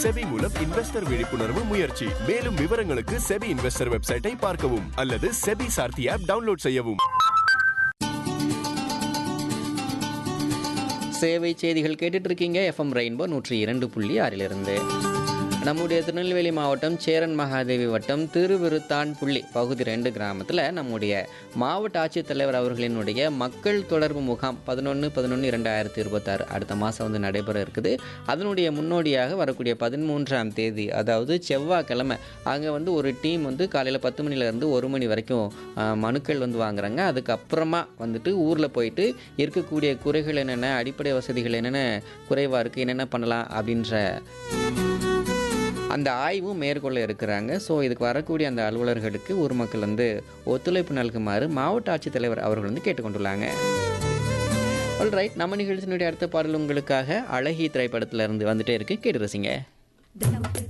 SEBI மூலம் investor விழிப்புணர்வு முயற்சி மேலும் விவரங்களுக்கு செபி இன்வெஸ்டர் வெப்சைட்டை பார்க்கவும் அல்லது செபி சார்த்தி ஆப் டவுன்லோட் செய்யவும் சேவை செய்திகள் கேட்டுட்டு இருக்கீங்க எஃப்எம் ரெயின்போ நூற்றி இரண்டு புள்ளி ஆறிலிருந்து நம்முடைய திருநெல்வேலி மாவட்டம் சேரன் மகாதேவி வட்டம் திருவிருத்தான் புள்ளி பகுதி ரெண்டு கிராமத்தில் நம்முடைய மாவட்ட ஆட்சித்தலைவர் அவர்களினுடைய மக்கள் தொடர்பு முகாம் பதினொன்று பதினொன்று இரண்டாயிரத்தி இருபத்தாறு அடுத்த மாதம் வந்து நடைபெற இருக்குது அதனுடைய முன்னோடியாக வரக்கூடிய பதிமூன்றாம் தேதி அதாவது செவ்வாய்க்கிழமை அங்கே வந்து ஒரு டீம் வந்து காலையில் பத்து மணிலேருந்து ஒரு மணி வரைக்கும் ஆ, மனுக்கள் வந்து வாங்குறாங்க அதுக்கப்புறமா வந்துட்டு ஊரில் போயிட்டு இருக்கக்கூடிய குறைகள் என்னென்ன அடிப்படை வசதிகள் என்னென்ன குறைவாக இருக்குது என்னென்ன பண்ணலாம் அப்படின்ற அந்த ஆய்வும் மேற்கொள்ள இருக்கிறாங்க ஸோ இதுக்கு வரக்கூடிய அந்த அலுவலர்களுக்கு ஊர் மக்கள் வந்து ஒத்துழைப்பு நல்குமாறு மாவட்ட ஆட்சித்தலைவர் அவர்கள் வந்து கேட்டுக்கொண்டுள்ளாங்க ரைட் நம்ம நிகழ்ச்சியினுடைய அடுத்த பாடல் உங்களுக்காக அழகி திரைப்படத்துல இருந்து வந்துட்டே இருக்கு கேட்டு ரசிங்க